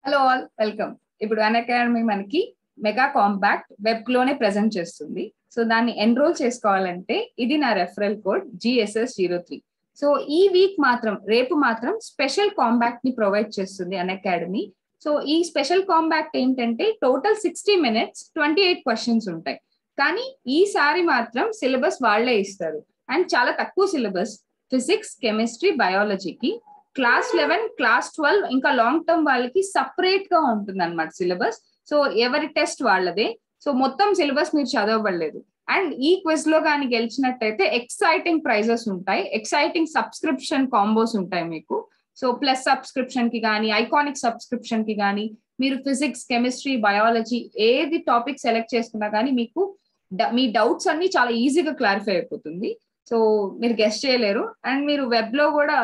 hello all welcome ఇప్పుడు Unacademy మనకి mega compact web లోనే ప్రెజెంట్ చేస్తుంది సో దాన్ని ఎన్రోల్ చేసుకోవాలంటే ఇది నా referral code GSS zero three so ఈ వీక్ మాత్రం రేపు మాత్రం స్పెషల్ కాంపాక్ట్ ని ప్రొవైడ్ చేస్తుంది అన్ అకాడమీ సో ఈ స్పెషల్ కాంపాక్ట్ ఏంటంటే total sixty minutes twenty eight questions ఉంటాయి కానీ ఈసారి మాత్రం సిలబస్ వాళ్లే ఇస్తారు అండ్ చాలా తక్కువ సిలబస్ ఫిజిక్స్ కెమిస్ట్రీ బయాలజీకి క్లాస్ లెవెన్ క్లాస్ ట్వెల్వ్ ఇంకా లాంగ్ టర్మ్ వాళ్ళకి సపరేట్ గా ఉంటుంది అనమాట సిలబస్ సో ఎవరి టెస్ట్ వాళ్ళదే సో మొత్తం సిలబస్ మీరు చదవబడలేదు అండ్ ఈ క్విజ్ లో కానీ గెలిచినట్టయితే ఎక్సైటింగ్ ప్రైజెస్ ఉంటాయి ఎక్సైటింగ్ సబ్స్క్రిప్షన్ కాంబోస్ ఉంటాయి మీకు సో ప్లస్ సబ్స్క్రిప్షన్ కి కానీ ఐకానిక్ సబ్స్క్రిప్షన్ కి కానీ మీరు ఫిజిక్స్ కెమిస్ట్రీ బయాలజీ ఏది టాపిక్ సెలెక్ట్ చేసుకున్నా కానీ మీకు మీ డౌట్స్ అన్ని చాలా ఈజీగా క్లారిఫై అయిపోతుంది సో మీరు గెస్ట్ చేయలేరు అండ్ మీరు వెబ్ లో కూడా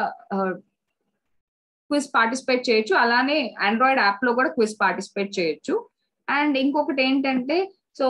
క్విజ్ పార్టిసిపేట్ చేయొచ్చు అలానే ఆండ్రాయిడ్ యాప్ లో కూడా క్విజ్ పార్టిసిపేట్ చేయొచ్చు అండ్ ఇంకొకటి ఏంటంటే సో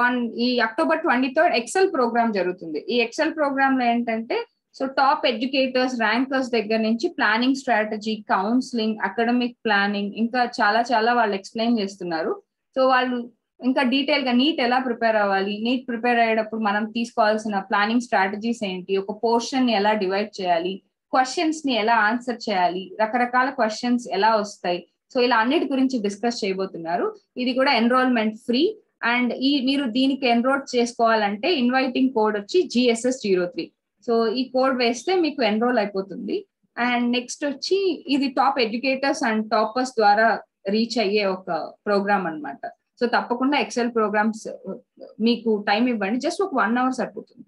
ఈ October twenty third Excel programme జరుగుతుంది ఈ ఎక్సెల్ ప్రోగ్రామ్ లో ఏంటంటే సో టాప్ ఎడ్యుకేటర్స్ ర్యాంకర్స్ దగ్గర నుంచి planning strategy counselling academic planning ఇంకా చాలా చాలా వాళ్ళు ఎక్స్ప్లెయిన్ చేస్తున్నారు సో వాళ్ళు ఇంకా డీటెయిల్ గా నీట్ ఎలా ప్రిపేర్ అవ్వాలి నీట్ ప్రిపేర్ అయ్యేటప్పుడు మనం తీసుకోవాల్సిన ప్లానింగ్ స్ట్రాటజీస్ ఏంటి ఒక పోర్షన్ ని ఎలా డివైడ్ చేయాలి క్వశ్చన్స్ ని ఎలా ఆన్సర్ చేయాలి రకరకాల క్వశ్చన్స్ ఎలా వస్తాయి సో ఇలా అన్నిటి గురించి డిస్కస్ చేయబోతున్నారు ఇది కూడా ఎన్రోల్మెంట్ ఫ్రీ అండ్ ఈ మీరు దీనికి ఎన్రోల్ చేసుకోవాలంటే ఇన్వైటింగ్ కోడ్ వచ్చి జిఎస్ఎస్ జీరో త్రీ సో ఈ కోడ్ వేస్తే మీకు ఎన్రోల్ అయిపోతుంది అండ్ నెక్స్ట్ వచ్చి ఇది టాప్ ఎడ్యుకేటర్స్ అండ్ టాపర్స్ ద్వారా రీచ్ అయ్యే ఒక ప్రోగ్రామ్ అనమాట సో తప్పకుండా ఎక్సెల్ ప్రోగ్రామ్స్ మీకు టైం ఇవ్వండి జస్ట్ ఒక వన్ అవర్ సరిపోతుంది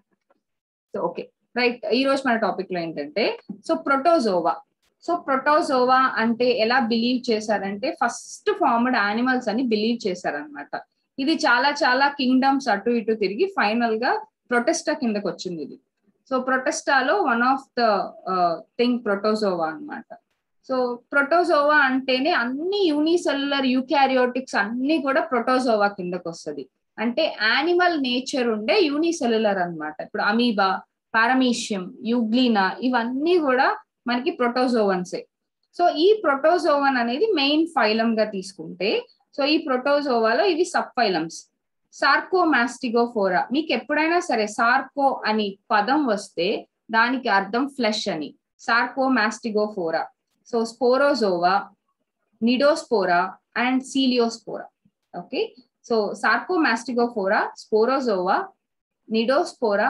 సో ఓకే రైట్ ఈ రోజు మన టాపిక్ లో ఏంటంటే సో ప్రొటోజోవా సో ప్రొటోజోవా అంటే ఎలా బిలీవ్ చేశారంటే ఫస్ట్ ఫార్మ్డ్ యానిమల్స్ అని బిలీవ్ చేశారనమాట ఇది చాలా చాలా కింగ్డమ్స్ అటు ఇటు తిరిగి ఫైనల్ గా ప్రొటెస్టా కిందకి వచ్చింది ఇది సో ప్రొటెస్టాలో one of the thing protozoa అనమాట సో ప్రొటోజోవా అంటేనే అన్ని యూనిసెల్యులర్ యూకారియోటిక్స్ అన్ని కూడా ప్రొటోజోవా కిందకి వస్తుంది అంటే యానిమల్ నేచర్ ఉండే యూనిసెల్యులర్ అనమాట ఇప్పుడు అమీబా పారమీషియం యూగ్లీనా ఇవన్నీ కూడా మనకి ప్రొటోజోవన్సే సో ఈ ప్రొటోజోవన్ అనేది మెయిన్ ఫైలం గా తీసుకుంటే సో ఈ ప్రొటోజోవాలో ఇవి సబ్ ఫైలమ్స్ సార్కోమాస్టిగోఫోరా మీకు ఎప్పుడైనా సరే సార్కో అని పదం వస్తే దానికి అర్థం ఫ్లెష్ అని Sarcomastigophora so Sporozoa Cnidospora and Ciliospora okay so Sarcomastigophora Sporozoa Cnidospora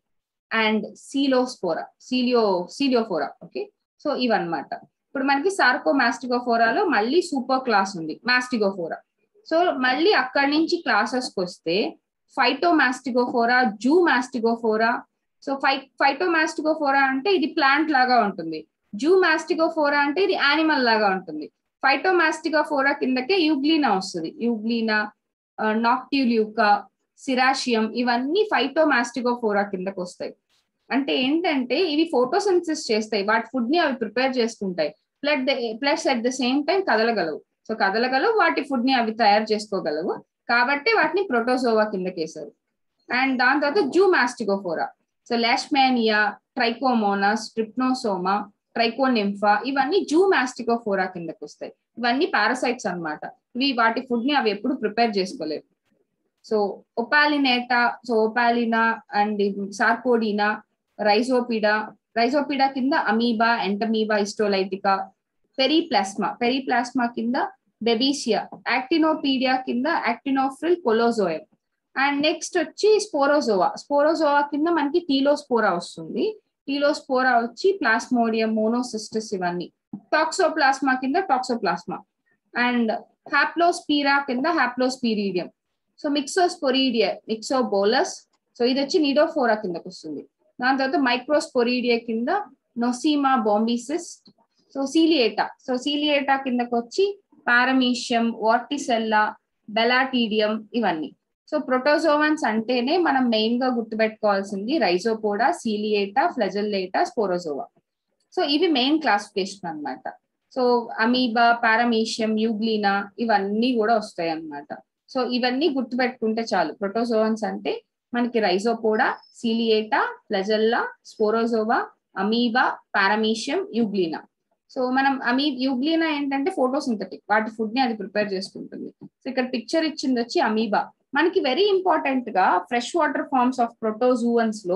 and Cilospora cilio Ciliophora okay so ఇవన్నమాట ఇప్పుడు మనకి సార్కో మాస్టిగోఫోరాలో మళ్ళీ సూపర్ క్లాస్ ఉంది మాస్టిగోఫోరా సో మళ్ళీ అక్కడి నుంచి క్లాసెస్కి వస్తే Phytomastigophora Zoomastigophora so phy Phytomastigophora అంటే ఇది ప్లాంట్ లాగా ఉంటుంది జూ మాస్టిగోఫోరా అంటే ఇది యానిమల్ లాగా ఉంటుంది ఫైటో మాస్టిగోఫోరా కిందకే యూగ్లీనా వస్తుంది యూగ్లీనా నాక్టివ్ల్యూకా సిరాషియం ఇవన్నీ ఫైటో మాస్టిగోఫోరా కిందకి వస్తాయి అంటే ఏంటంటే ఇవి ఫోటోసెన్సిస్ చేస్తాయి వాటి ఫుడ్ ని అవి ప్రిపేర్ చేసుకుంటాయి plus plus at the same time కదలగలవు సో కదలగలవు వాటి ఫుడ్ ని అవి తయారు చేసుకోగలవు కాబట్టి వాటిని ప్రొటోజోవా కిందకేశారు అండ్ దాని తర్వాత Zoomastigophora so Leishmania Trichomonas Trypanosoma Trichonympha ఇవన్నీ జూ మాస్టిగోఫోరా కిందకి వస్తాయి ఇవన్నీ పారాసైట్స్ అనమాట ఇవి వాటి ఫుడ్ ని అవి ఎప్పుడు ప్రిపేర్ చేసుకోలేవు so Opalinata so Opalina and Sarcodina Rhizopoda Rhizopoda కింద అమీబా ఎంటమీబా ఇస్టోలైటికా పెరిప్లాస్మా పెరిప్లాస్మా కింద బెబీసియా యాక్టినోపీడియా కింద యాక్టినోఫ్రిల్ కొలోజోయం అండ్ నెక్స్ట్ వచ్చి స్పోరోజోవా స్పోరోజోవా కింద మనకి టీలోస్పోరా వస్తుంది టీలోస్పోరా వచ్చి ప్లాస్మోడియం మోనోసిస్టిస్ ఇవన్నీ టాక్సోప్లాస్మా కింద టాక్సోప్లాస్మా అండ్ హ్యాప్లోస్పీరా కింద హ్యాప్లోస్పీరీడియం సో మిక్సోస్పొరీడియా మిక్సోబోలస్ సో ఇది వచ్చి నిడోఫోరా కిందకి వస్తుంది దాని తర్వాత మైక్రోస్పొరీడియా కింద నొసీమా బాంబిసిస్ సో సీలియేటా సో సీలియేటా కిందకి వచ్చి పారమీషియం వార్టిసెల్లా బెలాటీడియం ఇవన్నీ సో ప్రొటోజోవన్స్ అంటేనే మనం మెయిన్ గా గుర్తుపెట్టుకోవాల్సింది Rhizopoda Ciliata Flagellata Sporozoa so ఇవి మెయిన్ క్లాసిఫికేషన్ అనమాట సో అమీబా పారమీషియం యూగ్లీనా ఇవన్నీ కూడా వస్తాయి అన్నమాట సో ఇవన్నీ గుర్తుపెట్టుకుంటే చాలు ప్రొటోజోవన్స్ అంటే మనకి Rhizopoda Ciliata flagella Sporozoa amoeba Paramecium Euglena so మనం అమీ యూగ్లీనా ఏంటంటే ఫోటోసింథటిక్ వాటి ఫుడ్ ని అది ప్రిపేర్ చేసుకుంటుంది సో ఇక్కడ పిక్చర్ ఇచ్చింది వచ్చి అమీబా మనకి వెరీ ఇంపార్టెంట్ గా fresh water forms of protozoans లో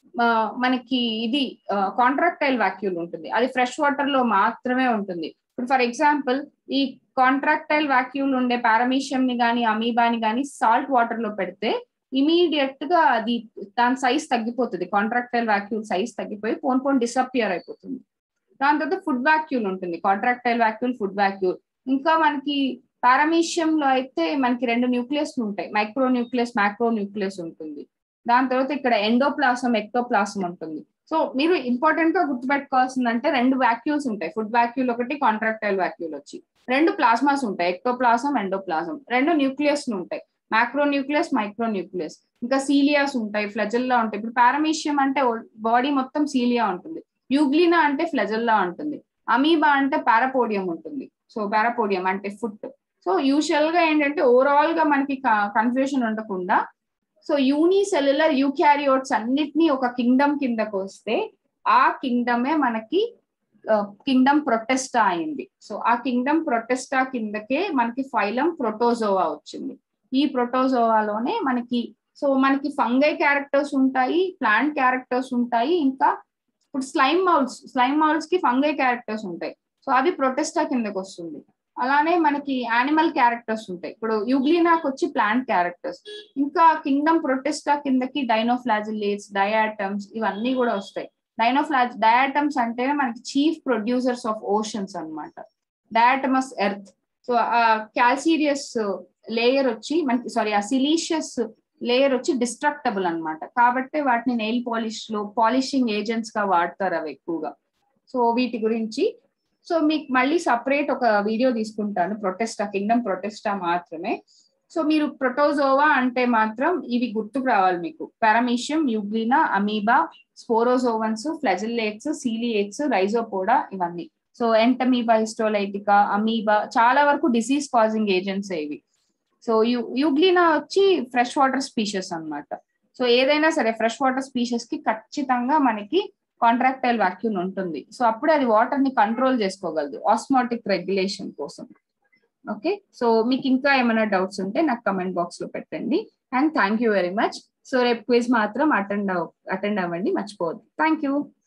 మనకి ఇది కాంట్రాక్టైల్ వాక్యూల్ ఉంటుంది అది ఫ్రెష్ వాటర్ లో మాత్రమే ఉంటుంది ఇప్పుడు ఫర్ ఎగ్జాంపుల్ ఈ కాంట్రాక్టైల్ వాక్యూల్ ఉండే పారమీషియం ని కానీ అమీబాని కానీ సాల్ట్ వాటర్ లో పెడితే ఇమీడియట్ గా అది దాని సైజ్ తగ్గిపోతుంది కాంట్రాక్టైల్ వాక్యూల్ సైజ్ తగ్గిపోయి పోన్ పోన్ డిసప్పియర్ అయిపోతుంది దాని తర్వాత ఫుడ్ వాక్యూల్ ఉంటుంది కాంట్రాక్టైల్ వాక్యూల్ ఫుడ్ వాక్యూల్ ఇంకా మనకి పారమీషియం లో అయితే మనకి రెండు న్యూక్లియస్ ఉంటాయి మైక్రో న్యూక్లియస్ మ్యాక్రో న్యూక్లియస్ ఉంటుంది దాని తర్వాత ఇక్కడ ఎండోప్లాసం ఎక్టోప్లాసం ఉంటుంది సో మీరు ఇంపార్టెంట్ గా గుర్తుపెట్టుకోవాల్సిందంటే రెండు వాక్యూల్స్ ఉంటాయి ఫుడ్ వాక్యూల్ ఒకటి కాంట్రాక్టైల్ వాక్యూల్ వచ్చి రెండు ప్లాస్మాస్ ఉంటాయి ఎక్టోప్లాసం ఎండోప్లాసం రెండు న్యూక్లియస్ ఉంటాయి మ్యాక్రో న్యూక్లియస్ మైక్రో న్యూక్లియస్ ఇంకా సీలియాస్ ఉంటాయి ఫ్లెజల్లా ఉంటాయి ఇప్పుడు పారమీషియం అంటే బాడీ మొత్తం సీలియా ఉంటుంది యూగ్లీనా అంటే ఫ్లెజల్లా ఉంటుంది అమీబా అంటే పారాపోడియం ఉంటుంది సో పారాపోడియం అంటే ఫుట్ సో యూజువల్ గా ఏంటంటే ఓవరాల్ గా మనకి కన్ఫ్యూజన్ ఉండకుండా సో యూనిసెల్యులర్ యూక్యారియోట్స్ అన్నిటినీ ఒక కింగ్డమ్ కిందకు వస్తే ఆ కింగ్డమే మనకి కింగ్డమ్ ప్రొటెస్టా అయింది సో ఆ కింగ్డమ్ ప్రొటెస్టా కిందకే మనకి ఫైలం ప్రొటోజోవా వచ్చింది ఈ ప్రొటోజోవాలోనే మనకి సో మనకి ఫంగై క్యారెక్టర్స్ ఉంటాయి ప్లాంట్ క్యారెక్టర్స్ ఉంటాయి ఇంకా ఇప్పుడు స్లైమ్ మౌల్స్ స్లైమ్ మౌల్స్ కి ఫంగై క్యారెక్టర్స్ ఉంటాయి సో అవి ప్రొటెస్టా కిందకి వస్తుంది అలానే మనకి యానిమల్ క్యారెక్టర్స్ ఉంటాయి ఇప్పుడు యూగ్లీనాకి వచ్చి ప్లాంట్ క్యారెక్టర్స్ ఇంకా కింగ్డమ్ ప్రొటెస్టా కిందకి డైనోఫ్లాజిలేట్స్ డయాటమ్స్ ఇవన్నీ కూడా వస్తాయి డైనోఫ్లాజ్ డయాటమ్స్ అంటే మనకి చీఫ్ ప్రొడ్యూసర్స్ ఆఫ్ ఓషన్స్ అనమాట డయాటమస్ ఎర్త్ సో ఆ క్యాల్సీరియస్ లేయర్ వచ్చి మనకి సారీ ఆ సిలీషియస్ లేయర్ వచ్చి డిస్ట్రక్టబుల్ అనమాట కాబట్టి వాటిని నెయిల్ పాలిష్ లో పాలిషింగ్ ఏజెంట్స్ గా వాడతారు అవి ఎక్కువగా సో వీటి గురించి సో మీకు మళ్ళీ సపరేట్ ఒక వీడియో తీసుకుంటాను ప్రొటెస్టా కింగ్డమ్ ప్రొటెస్టా మాత్రమే సో మీరు ప్రొటోజోవా అంటే మాత్రం ఇవి గుర్తుకు రావాలి మీకు Paramecium Euglena amoeba sporozoans flagellates ciliates Rhizopoda ఇవన్నీ సో ఎంటమీబా హిస్టోలైటికా అమీబా చాలా వరకు డిసీజ్ కాజింగ్ ఏజెంట్స్ ఇవి సో యూ యూగ్లీనా వచ్చి ఫ్రెష్ వాటర్ స్పీషెస్ అనమాట సో ఏదైనా సరే ఫ్రెష్ వాటర్ స్పీషెస్ కి ఖచ్చితంగా మనకి కాంట్రాక్టైల్ వాక్యూల్ ఉంటుంది సో అప్పుడే అది వాటర్ ని కంట్రోల్ చేసుకోగలదు ఆస్మాటిక్ రెగ్యులేషన్ కోసం ఓకే సో మీకు ఇంకా ఏమైనా డౌట్స్ ఉంటే నాకు కమెంట్ బాక్స్ లో పెట్టండి and thank you very much so రేపు క్విజ్ మాత్రం అటెండ్ అటెండ్ అవ్వండి మర్చిపోవద్దు థ్యాంక్ యూ